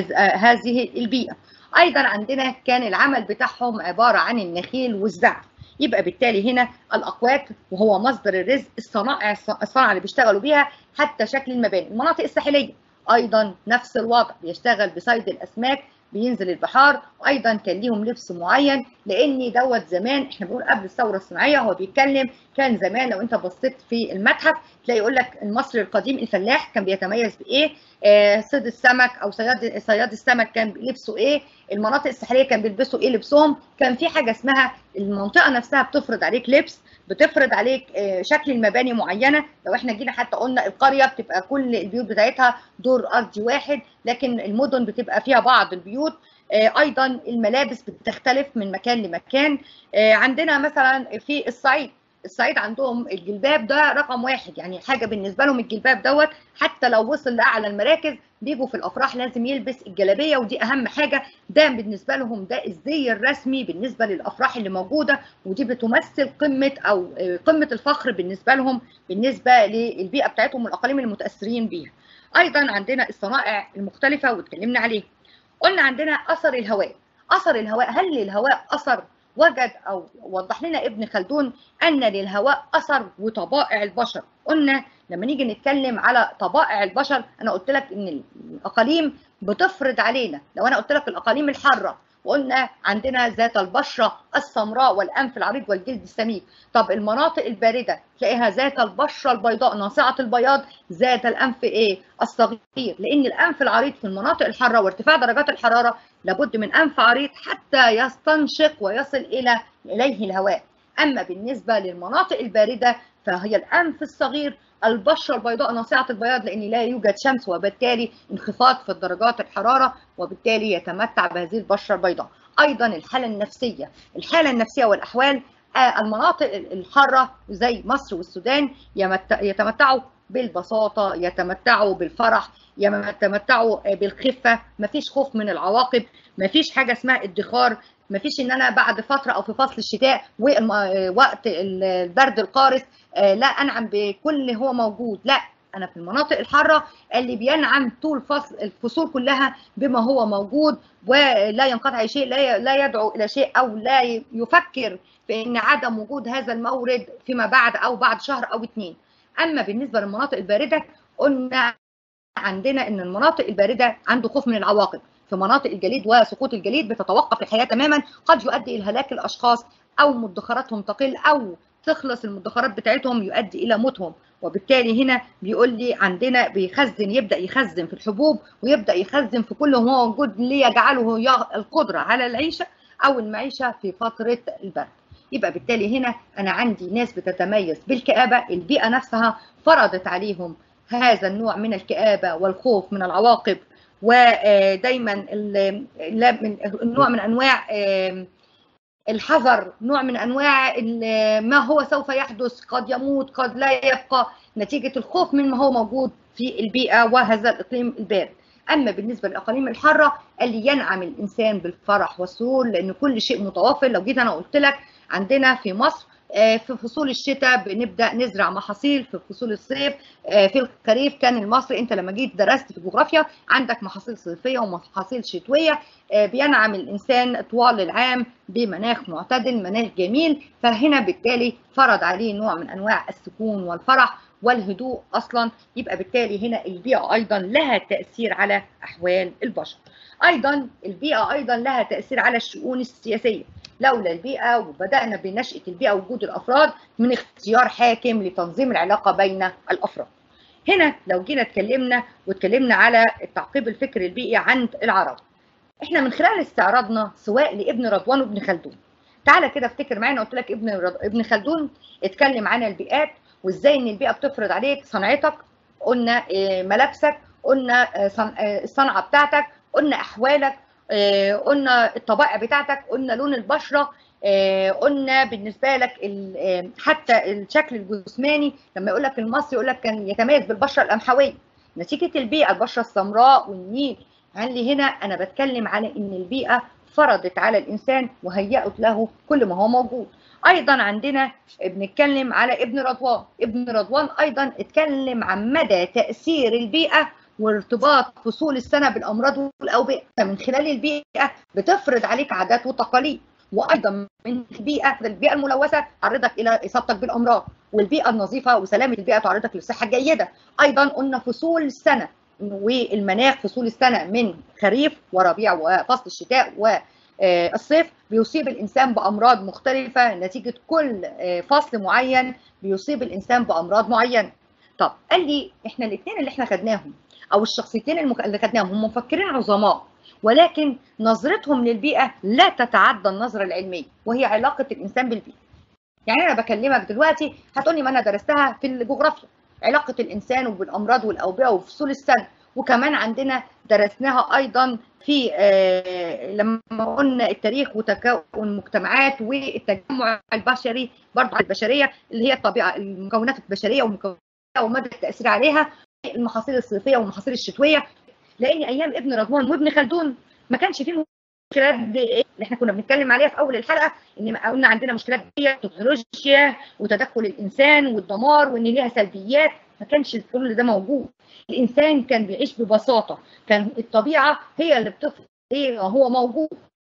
هذه البيئه ايضا عندنا كان العمل بتاعهم عباره عن النخيل والزرع يبقى بالتالي هنا الاقوات وهو مصدر الرزق الصنائع الصناعه اللي بيشتغلوا بيها حتى شكل المباني المناطق الساحليه ايضا نفس الوضع بيشتغل بصيد الاسماك بينزل البحار وايضا كان ليهم لبس معين لان دوت زمان احنا بنقول قبل الثوره الصناعيه هو بيتكلم كان زمان لو انت بصيت في المتحف تلاقي يقول لك المصري القديم الفلاح كان بيتميز بايه آه صيد السمك او صياد صياد السمك كان لبسه ايه المناطق الساحليه كان بيلبسوا ايه لبسهم كان في حاجه اسمها المنطقه نفسها بتفرض عليك لبس بتفرض عليك شكل المباني معينه لو احنا جينا حتى قلنا القريه بتبقى كل البيوت بتاعتها دور ارضي واحد لكن المدن بتبقى فيها بعض البيوت ايضا الملابس بتختلف من مكان لمكان عندنا مثلا في الصعيد الصعيد عندهم الجلباب ده رقم واحد يعني حاجه بالنسبه لهم الجلباب دوت حتى لو وصل لاعلى المراكز بيجوا في الافراح لازم يلبس الجلابيه ودي اهم حاجه ده بالنسبه لهم ده الزي الرسمي بالنسبه للافراح اللي موجوده ودي بتمثل قمه او قمه الفخر بالنسبه لهم بالنسبه للبيئه بتاعتهم والاقاليم المتاثرين بيها ايضا عندنا الصنائع المختلفه واتكلمنا عليه قلنا عندنا اثر الهواء اثر الهواء هل للهواء اثر وجد او وضح لنا ابن خلدون ان للهواء اثر وطبائع البشر قلنا لما نيجي نتكلم على طبائع البشر انا قلت لك ان الاقاليم بتفرض علينا لو انا قلت لك الاقاليم الحاره وقلنا عندنا ذات البشره السمراء والانف العريض والجلد السميك طب المناطق البارده تلاقيها ذات البشره البيضاء ناصعه البياض ذات الانف ايه الصغير لان الانف العريض في المناطق الحاره وارتفاع درجات الحراره لابد من انف عريض حتى يستنشق ويصل الى اليه الهواء اما بالنسبه للمناطق البارده فهي الانف الصغير البشره البيضاء ناصعه البياض لان لا يوجد شمس وبالتالي انخفاض في درجات الحراره وبالتالي يتمتع بهذه البشره البيضاء ايضا الحاله النفسيه الحاله النفسيه والاحوال المناطق الحاره زي مصر والسودان يتمتعوا بالبساطه يتمتعوا بالفرح يتمتعوا بالخفه مفيش خوف من العواقب مفيش حاجه اسمها ادخار مفيش ان انا بعد فتره او في فصل الشتاء ووقت البرد القارس لا انعم بكل هو موجود لا انا في المناطق الحاره اللي بينعم طول فصل الفصول كلها بما هو موجود ولا ينقطع شيء لا لا يدعو الى شيء او لا يفكر في ان عدم وجود هذا المورد فيما بعد او بعد شهر او اثنين اما بالنسبه للمناطق البارده قلنا عندنا ان المناطق البارده عنده خوف من العواقب في مناطق الجليد وسقوط الجليد بتتوقف الحياه تماما قد يؤدي الى هلاك الاشخاص او مدخراتهم تقل او تخلص المدخرات بتاعتهم يؤدي الى موتهم وبالتالي هنا بيقول لي عندنا بيخزن يبدا يخزن في الحبوب ويبدا يخزن في كل ما هو موجود ليجعله القدره على العيشه او المعيشه في فتره البرد يبقى بالتالي هنا انا عندي ناس بتتميز بالكآبه البيئه نفسها فرضت عليهم هذا النوع من الكآبه والخوف من العواقب ودايما النوع من انواع الحذر نوع من انواع ما هو سوف يحدث قد يموت قد لا يبقى نتيجه الخوف من ما هو موجود في البيئه وهذا الاقليم البارد اما بالنسبه للاقاليم الحاره اللي ينعم الانسان بالفرح والسرور لان كل شيء متوافر لو جيت انا قلت لك عندنا في مصر في فصول الشتاء بنبدا نزرع محاصيل في فصول الصيف في الخريف كان المصري انت لما جيت درست في الجغرافيا عندك محاصيل صيفيه ومحاصيل شتويه بينعم الانسان طوال العام بمناخ معتدل مناخ جميل فهنا بالتالي فرض عليه نوع من انواع السكون والفرح والهدوء اصلا يبقى بالتالي هنا البيئه ايضا لها تاثير على احوال البشر ايضا البيئه ايضا لها تاثير على الشؤون السياسيه لولا البيئه وبدانا بنشاه البيئه وجود الافراد من اختيار حاكم لتنظيم العلاقه بين الافراد هنا لو جينا اتكلمنا واتكلمنا على التعقيب الفكري البيئي عند العرب احنا من خلال استعراضنا سواء لابن رضوان وابن خلدون تعالى كده افتكر معانا قلت لك ابن رض... ابن خلدون اتكلم عن البيئات وازاي ان البيئه بتفرض عليك صنعتك قلنا ملابسك قلنا الصنعه بتاعتك قلنا احوالك قلنا الطبائع بتاعتك قلنا لون البشره قلنا بالنسبه لك حتى الشكل الجسماني لما يقول لك المصري يقول لك كان يتميز بالبشره القمحويه نتيجه البيئه البشره السمراء والنيل قال لي هنا انا بتكلم على ان البيئه فرضت على الانسان وهيأت له كل ما هو موجود ايضا عندنا بنتكلم على ابن رضوان ابن رضوان ايضا اتكلم عن مدى تاثير البيئه وارتباط فصول السنه بالامراض والاوبئه فمن خلال البيئه بتفرض عليك عادات وتقاليد وايضا من البيئه البيئه الملوثه تعرضك الى اصابتك بالامراض والبيئه النظيفه وسلامه البيئه تعرضك للصحه الجيده ايضا قلنا فصول السنه والمناخ فصول السنه من خريف وربيع وفصل الشتاء والصيف بيصيب الانسان بامراض مختلفه نتيجه كل فصل معين بيصيب الانسان بامراض معينه طب قال لي احنا الاثنين اللي احنا خدناهم او الشخصيتين اللي خدناهم هم مفكرين عظماء ولكن نظرتهم للبيئه لا تتعدى النظره العلميه وهي علاقه الانسان بالبيئه يعني انا بكلمك دلوقتي هتقولي ما انا درستها في الجغرافيا علاقه الانسان وبالامراض والاوبئه وفصول السنه وكمان عندنا درسناها ايضا في آه لما قلنا التاريخ وتكون المجتمعات والتجمع البشري برضه البشريه اللي هي الطبيعه المكونات البشريه والمكونات ومدى التاثير عليها المحاصيل الصيفيه والمحاصيل الشتويه لان ايام ابن رضوان وابن خلدون ما كانش فيه مشكلات اللي احنا كنا بنتكلم عليها في اول الحلقه ان قلنا عندنا مشكلات تكنولوجيا وتدخل الانسان والدمار وان ليها سلبيات ما كانش كل ده موجود الانسان كان بيعيش ببساطه كان الطبيعه هي اللي بتفرض هي هو موجود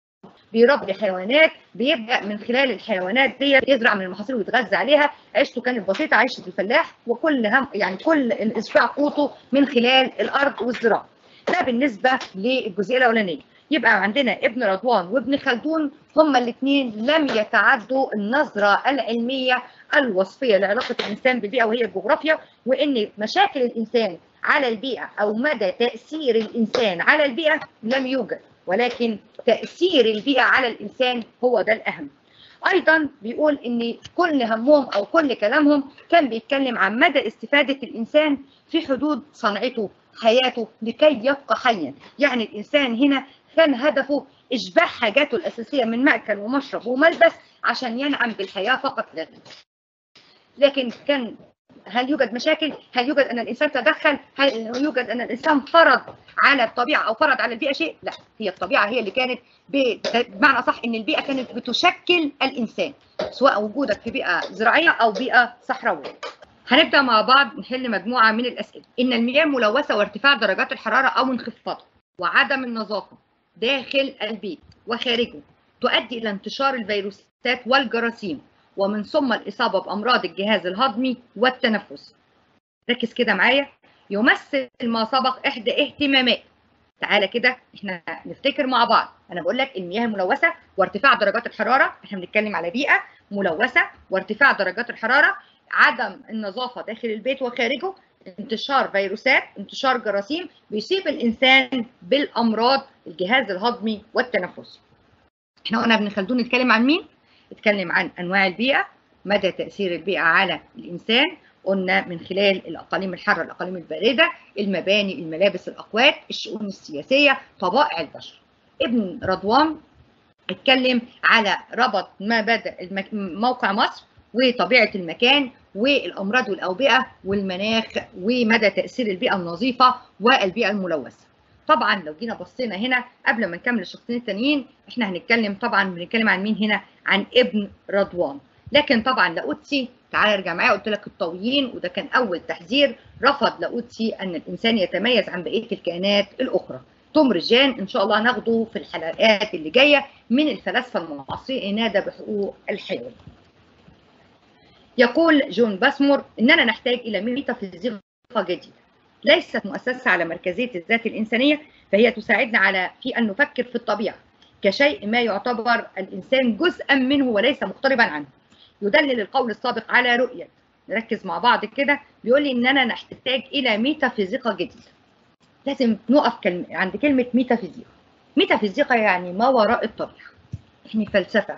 بيربي حيوانات بيبدا من خلال الحيوانات دي يزرع من المحاصيل ويتغذى عليها عيشته كانت بسيطه عيشه الفلاح وكل هم يعني كل اسباع قوته من خلال الارض والزراعه ده بالنسبه للجزئيه الاولانيه يبقى عندنا ابن رضوان وابن خلدون هما الاثنين لم يتعدوا النظره العلميه الوصفيه لعلاقه الانسان بالبيئه وهي الجغرافيا وان مشاكل الانسان على البيئه او مدى تاثير الانسان على البيئه لم يوجد ولكن تاثير البيئه على الانسان هو ده الاهم ايضا بيقول ان كل همهم او كل كلامهم كان بيتكلم عن مدى استفاده الانسان في حدود صنعته حياته لكي يبقى حيا يعني الانسان هنا كان هدفه اشباع حاجاته الاساسيه من ماكل ومشرب وملبس عشان ينعم بالحياه فقط لا لكن كان هل يوجد مشاكل؟ هل يوجد ان الانسان تدخل؟ هل يوجد ان الانسان فرض على الطبيعه او فرض على البيئه شيء؟ لا، هي الطبيعه هي اللي كانت بمعنى صح ان البيئه كانت بتشكل الانسان سواء وجودك في بيئه زراعيه او بيئه صحراويه. هنبدا مع بعض نحل مجموعه من الاسئله. ان المياه الملوثه وارتفاع درجات الحراره او انخفاضها وعدم النظافه داخل البيت وخارجه تؤدي الى انتشار الفيروسات والجراثيم ومن ثم الإصابة بأمراض الجهاز الهضمي والتنفسي. ركز كده معايا يمثل ما سبق إحدى اهتمامات تعالى كده احنا نفتكر مع بعض انا بقول لك المياه الملوثه وارتفاع درجات الحراره احنا بنتكلم على بيئه ملوثه وارتفاع درجات الحراره عدم النظافه داخل البيت وخارجه انتشار فيروسات انتشار جراثيم بيصيب الانسان بالامراض الجهاز الهضمي والتنفسي احنا قلنا ابن خلدون اتكلم عن مين اتكلم عن انواع البيئه مدى تاثير البيئه على الانسان قلنا من خلال الاقاليم الحاره الاقاليم البارده المباني الملابس الاقوات الشؤون السياسيه طبائع البشر ابن رضوان اتكلم على ربط ما بدا موقع مصر وطبيعه المكان والامراض والاوبئه والمناخ ومدى تاثير البيئه النظيفه والبيئه الملوثه طبعا لو جينا بصينا هنا قبل ما نكمل الشخصين التانيين احنا هنتكلم طبعا بنتكلم عن مين هنا عن ابن رضوان لكن طبعا لاوتسي تعالى ارجع معايا قلت لك الطويين وده كان اول تحذير رفض لاوتسي ان الانسان يتميز عن بقيه الكائنات الاخرى توم رجان ان شاء الله ناخده في الحلقات اللي جايه من الفلاسفه المعاصرين نادى بحقوق الحيوان يقول جون باسمور اننا نحتاج الى ميتافيزيقا جديده ليست مؤسسه على مركزيه الذات الانسانيه فهي تساعدنا على في ان نفكر في الطبيعه كشيء ما يعتبر الانسان جزءا منه وليس مقتربا عنه يدلل القول السابق على رؤيه نركز مع بعض كده بيقول لي اننا نحتاج الى ميتافيزيقا جديده لازم نقف كلمة عند كلمه ميتافيزيقا ميتافيزيقا يعني ما وراء الطبيعه يعني فلسفه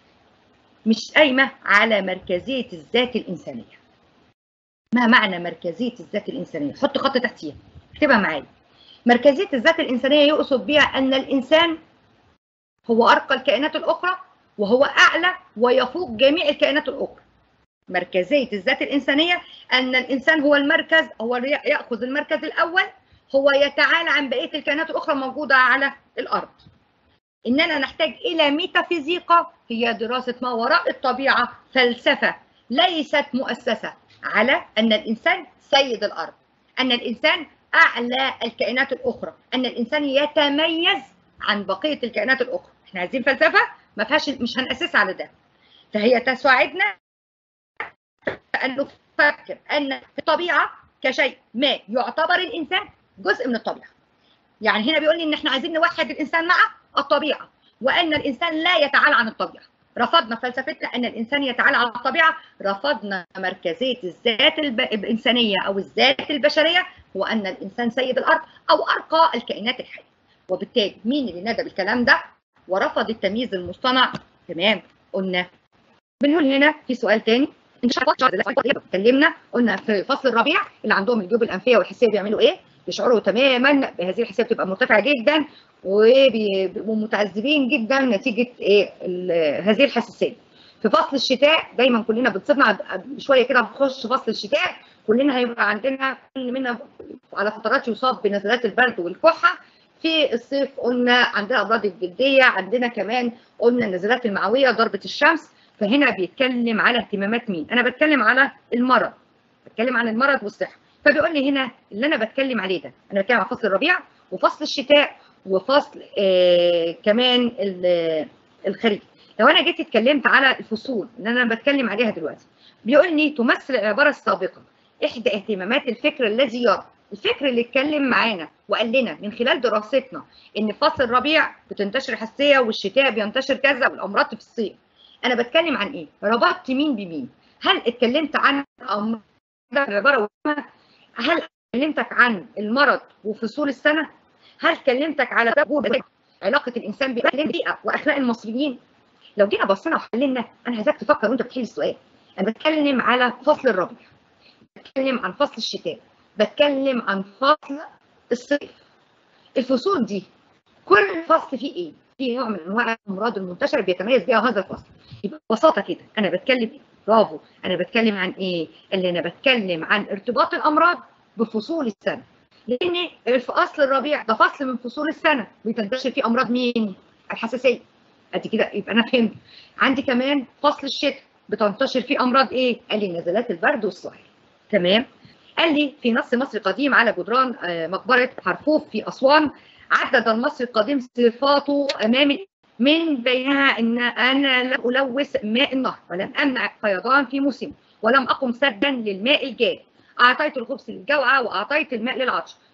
مش قايمه على مركزيه الذات الانسانيه ما معنى مركزيه الذات الانسانيه حط خط تحتيها اكتبها معايا مركزيه الذات الانسانيه يقصد بها ان الانسان هو ارقى الكائنات الاخرى وهو اعلى ويفوق جميع الكائنات الاخرى مركزيه الذات الانسانيه ان الانسان هو المركز هو ياخذ المركز الاول هو يتعالى عن بقيه الكائنات الاخرى الموجوده على الارض اننا نحتاج الى ميتافيزيقا هي دراسه ما وراء الطبيعه فلسفه ليست مؤسسه على ان الانسان سيد الارض ان الانسان اعلى الكائنات الاخرى ان الانسان يتميز عن بقيه الكائنات الاخرى احنا عايزين فلسفه ما فيهاش مش هنأسس على ده فهي تساعدنا ان نفكر ان الطبيعه كشيء ما يعتبر الانسان جزء من الطبيعه يعني هنا بيقول لي ان احنا عايزين نوحد الانسان مع الطبيعه وان الانسان لا يتعالى عن الطبيعه رفضنا فلسفتنا ان الانسان يتعالى عن الطبيعه رفضنا مركزيه الذات الانسانيه او الذات البشريه هو ان الانسان سيد الارض او ارقى الكائنات الحيه وبالتالي مين اللي نادى بالكلام ده ورفض التمييز المصطنع تمام قلنا بنقول هنا في سؤال تاني اتكلمنا قلنا في فصل الربيع اللي عندهم الجيوب الانفيه والحسيه بيعملوا ايه؟ بيشعروا تماما بهذه الحسيه بتبقى مرتفعه جدا وبيبقوا متعذبين جدا نتيجه ايه هذه الحساسيه. في فصل الشتاء دايما كلنا بتصيبنا شويه كده بنخش فصل الشتاء كلنا هيبقى عندنا كل منا على فترات يصاب بنزلات البرد والكحه في الصيف قلنا عندنا امراض الجلديه عندنا كمان قلنا النزلات المعويه ضربه الشمس فهنا بيتكلم على اهتمامات مين انا بتكلم على المرض بتكلم عن المرض والصحه فبيقول لي هنا اللي انا بتكلم عليه ده انا بتكلم عن فصل الربيع وفصل الشتاء وفصل آه كمان الخريف لو انا جيت اتكلمت على الفصول اللي انا بتكلم عليها دلوقتي بيقول لي تمثل العباره السابقه احدى اهتمامات الفكر الذي يرى الفكر اللي اتكلم معانا وقال لنا من خلال دراستنا ان في فصل الربيع بتنتشر الحساسيه والشتاء بينتشر كذا والامراض في الصيف انا بتكلم عن ايه ربطت مين بمين هل اتكلمت عن امراض العباره هل كلمتك عن المرض وفصول السنه هل كلمتك على علاقه الانسان بالبيئه واخلاق المصريين لو جينا بصينا وحللنا انا عايزاك تفكر وانت بتحل السؤال انا بتكلم على فصل الربيع بتكلم عن فصل الشتاء بتكلم عن فصل الصيف الفصول دي كل فصل فيه ايه؟ فيه نوع من انواع الامراض المنتشره بيتميز بها هذا الفصل يبقى ببساطه كده انا بتكلم برافو انا بتكلم عن ايه؟ اللي انا بتكلم عن ارتباط الامراض بفصول السنه لان في فصل الربيع ده فصل من فصول السنه بتنتشر فيه امراض مين؟ الحساسيه ادي كده يبقى انا فهمت عندي كمان فصل الشتاء بتنتشر فيه امراض ايه؟ قال لي نزلات البرد والصهر تمام؟ قال لي في نص مصري قديم على جدران مقبرة حرفوف في أسوان عدد المصري القديم صفاته أمامي من بينها أن أنا لم ألوث ماء النهر ولم أمنع فيضان في موسم ولم أقم سدا للماء الجاري أعطيت الخبز للجوعى وأعطيت الماء للعطش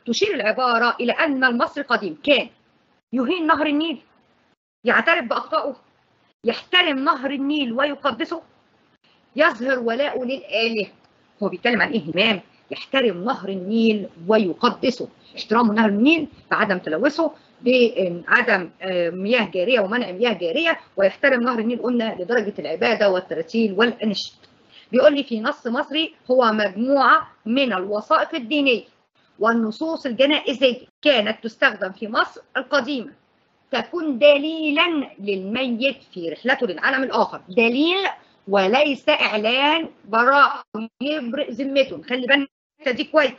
تشير العبارة إلى أن المصري القديم كان يهين نهر النيل يعترف بأخطائه يحترم نهر النيل ويقدسه يظهر ولاءه للآلهة هو بيتكلم عن إيه إمام يحترم نهر النيل ويقدسه احترام نهر النيل بعدم تلوثه بعدم مياه جارية ومنع مياه جارية ويحترم نهر النيل قلنا لدرجة العبادة والتراتيل والأنشد بيقول لي في نص مصري هو مجموعة من الوثائق الدينية والنصوص الجنائزية كانت تستخدم في مصر القديمة تكون دليلا للميت في رحلته للعالم الآخر دليل وليس إعلان براءة يبرئ ذمته خلي بالك دي كويس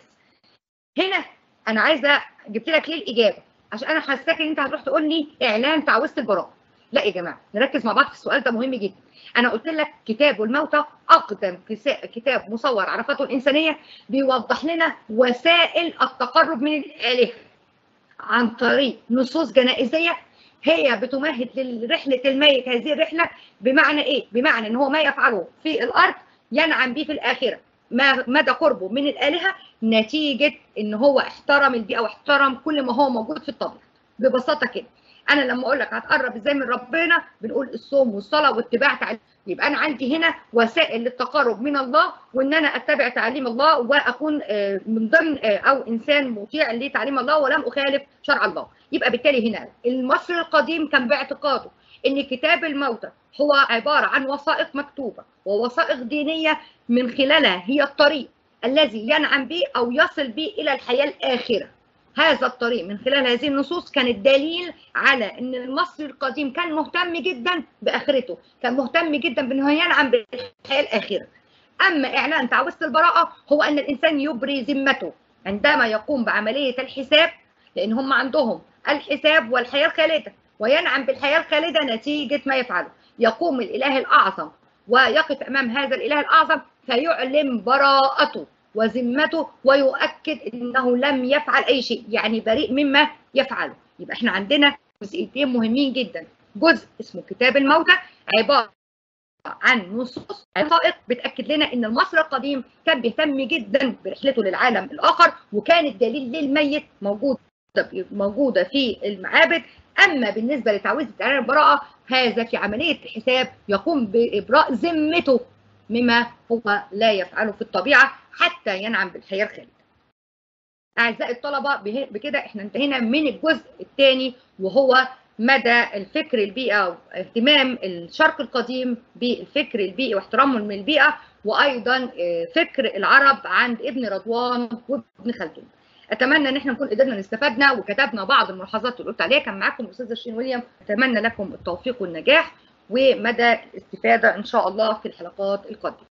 هنا أنا عايزة جبت لك ليه الإجابة عشان أنا حاساك إن أنت هتروح تقول لي إعلان تعويذة البراءة لا يا جماعة نركز مع بعض في السؤال ده مهم جدا أنا قلت لك كتاب الموتى أقدم كتاب مصور عرفاته الإنسانية بيوضح لنا وسائل التقرب من الآلهة عن طريق نصوص جنائزية هي بتمهد لرحلة الميت هذه الرحلة بمعنى إيه؟ بمعنى إن هو ما يفعله في الأرض ينعم به في الآخرة ما مدى قربه من الآلهة نتيجة إن هو احترم البيئة واحترم كل ما هو موجود في الطبيعة ببساطة كده أنا لما أقول لك هتقرب إزاي من ربنا بنقول الصوم والصلاة واتباع تعليم يبقى أنا عندي هنا وسائل للتقرب من الله وإن أنا أتبع تعليم الله وأكون من ضمن أو إنسان مطيع لتعليم الله ولم أخالف شرع الله يبقى بالتالي هنا المصري القديم كان باعتقاده ان كتاب الموتى هو عباره عن وثائق مكتوبه ووثائق دينيه من خلالها هي الطريق الذي ينعم به او يصل به الى الحياه الاخره هذا الطريق من خلال هذه النصوص كان الدليل على ان المصري القديم كان مهتم جدا باخرته كان مهتم جدا بانه ينعم بالحياه الاخره اما اعلان تعويذه البراءه هو ان الانسان يبري ذمته عندما يقوم بعمليه الحساب لان هم عندهم الحساب والحياه الخالده وينعم بالحياه الخالده نتيجه ما يفعله يقوم الاله الاعظم ويقف امام هذا الاله الاعظم فيعلن براءته وذمته ويؤكد انه لم يفعل اي شيء يعني بريء مما يفعله يبقى احنا عندنا جزئيتين مهمين جدا جزء اسمه كتاب الموتى عباره عن نصوص حقائق بتاكد لنا ان المصري القديم كان بيهتم جدا برحلته للعالم الاخر وكان الدليل للميت موجود موجوده في المعابد اما بالنسبه لتعويذه اعلان البراءه هذا في عمليه الحساب يقوم بابراء ذمته مما هو لا يفعله في الطبيعه حتى ينعم بالحياه الخالده. اعزائي الطلبه بكده احنا انتهينا من الجزء الثاني وهو مدى الفكر البيئه واهتمام الشرق القديم بالفكر البيئي واحترامه من البيئه وايضا فكر العرب عند ابن رضوان وابن خلدون. اتمنى ان احنا نكون قدرنا نستفادنا وكتبنا بعض الملاحظات اللي قلت عليها كان معاكم الاستاذه شيرين ويليام اتمنى لكم التوفيق والنجاح ومدى الاستفاده ان شاء الله في الحلقات القادمه